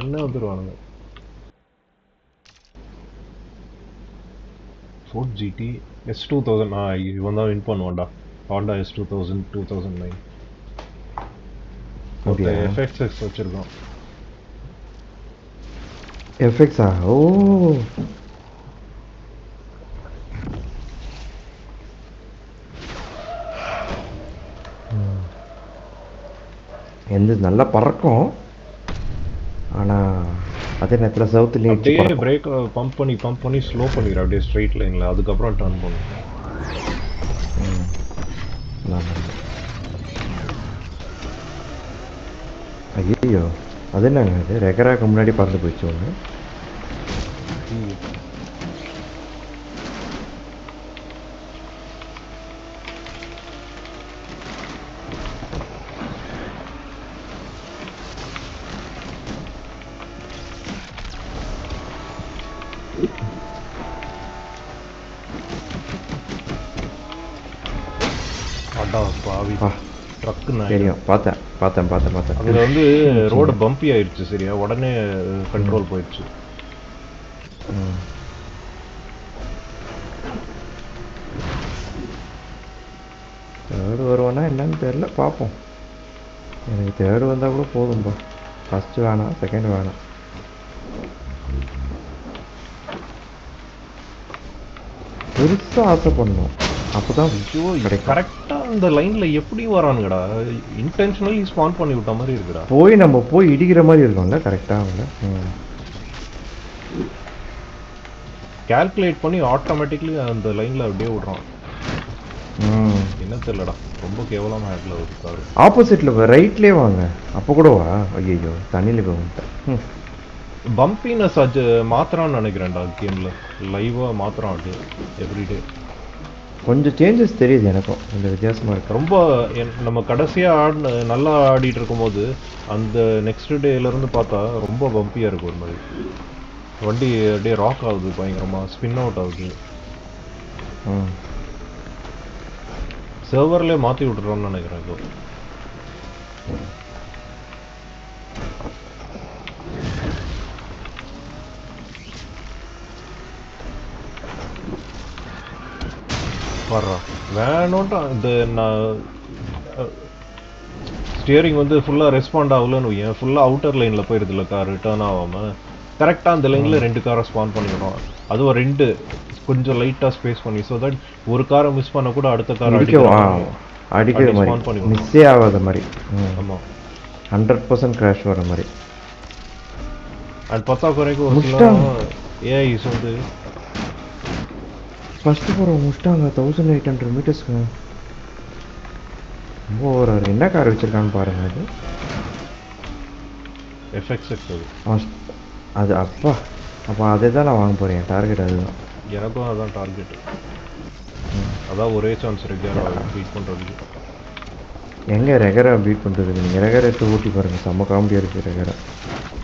ஒன்னே வந்துருவானுங்க Ford GT S two thousand ஆ இவன் தான் வின் பண்ணுவான்டா Honda S two thousand two thousand nine அப்படியா? எஃப்எக்ஸ் வச்சிருக்கோம் எஃப்எக்ஸா ஓ ம். எந்த நல்லா பறக்கும் ஆனா அதே நேரத்தில் சவுத்துலேயும் அப்படியே பிரேக் பம்ப் பண்ணி பம்ப் பண்ணி ஸ்லோ பண்ணிடுற அப்படியே ஸ்ட்ரைட் லைன்ல அதுக்கப்புறம் டர்ன் பண்ணும் ஐயோ அது என்னங்க அது ரெகராக்கு முன்னாடி பறந்து போயிடுச்சு ஒன்று அடா பாவி ஆ ட்ரக்கு நான் தெரியும் பார்த்தேன் பார்த்தேன் பார்த்தேன் பார்த்தேன் அதுல வந்து ரோடு பம்பி ஆயிருச்சு சரியா உடனே கண்ட்ரோல் போயிடுச்சு ம். தேர்டு வருவானா என்னன்னு தெரியல பார்ப்போம் எனக்கு தேர்டு வந்தால் கூட போதும்பா ஃபஸ்ட்டு வேணாம் செகண்ட் வேணாம் பெருசாக ஆசை பண்ணணும் அப்போ தான் ஐயோ கிடைக்கும். கரெக்டா அந்த லைன்ல எப்படி வரானுங்கடா இன்டென்ஷனலி ஸ்பான் பண்ணி விட்ட மாதிரி இருக்குடா போய் நம்ம போய் இடிக்கிற மாதிரி இருக்கும்ல கரெக்டாக அவங்கள ம் கால்குலேட் பண்ணி ஆட்டோமேட்டிக்லி அந்த லைன்ல அப்படியே விடுறான் ம் என்ன தெரியலடா ரொம்ப கேவலமா ஹேட்ல இருக்காரு ஆப்போசிட்டில் ரைட்லேயே வாங்க அப்போ கூட வா ஐயோ தண்ணியில் போய் வந்துட்டேன் ம் பம்பினஸ் அது மாத்திரான்னு நினைக்கிறேன்டா கேம்ல லைவா மாத்திரம் அது எவ்ரிடே கொஞ்சம் சேஞ்சஸ் தெரியுது எனக்கும் கொஞ்சம் வித்தியாசமாக இருக்கு ரொம்ப என்- நம்ம கடைசியா ஆடின நல்லா ஆடிட்டு இருக்கும்போது அந்த நெக்ஸ்ட் டேல இருந்து பார்த்தா ரொம்ப பம்பியா இருக்கு ஒரு மாதிரி வண்டி அப்படியே ராக் ஆகுது பயங்கரமா ஸ்பின் அவுட் ஆகுது ம் சர்வர்லேயே மாத்தி விட்டுறோம்னு நினைக்கிறேன் இப்போ வர்றா வேணும்ட்டா இந்த நான் ஸ்டியரிங் வந்து ஃபுல்லாக ரெஸ்பாண்ட் ஆகலன்னு வையேன் ஃபுல்லாக அவுட்டர் லைனில் போயிடுதுல கார் ரிட்டர்ன் ஆகாமல் கரெக்டாக அந்த லைனில் ரெண்டு காரை ஸ்பான் பண்ணிவிடும் அதுவும் ரெண்டு கொஞ்சம் லைட்டாக ஸ்பேஸ் பண்ணி ஸோ தட் ஒரு காரை மிஸ் பண்ண கூட அடுத்த கார் அடிக்க ஆ அடிக்கிற அப்படி spawn மாதிரி பண்ணி விடணும். மிஸ்ஸே ஆகாத மாதிரி ம் ஆமாம் ஹண்ட்ரட் பர்சன்ட் கிராஷ் வர மாதிரி அண்ட் பத்தாக்குறைக்கு ஒரு சில முடிச்சிட்டாங்க. ஏஐஸ் வந்து ஃபஸ்ட்டு போகிற முடிச்சிட்டாங்க தௌசண்ட் எயிட் ஹண்ட்ரட் மீட்டர்ஸ்க்கு ரொம்ப ஓவராக இருக்கு என்ன கார் வச்சுருக்கான்னு பாருங்க அது எஃபெக்ட்ஸ் இருக்குது First- அது அப்பா அப்போ அதே தான் நான் வாங்க போகிறேன் டார்கெட் அதுதான் எனக்கும் அதான் டார்கெட் அதான் ஒரே சான்ஸ் ரெகுலராக பீட் பண்ணுறதுக்கு எங்கே ரெகரை பீட் பண்ணுறதுக்கு நீங்கள் ரெகரை எடுத்து ஊட்டி பாருங்கள் செம்ம காமெடியாக இருக்குது ரெகரை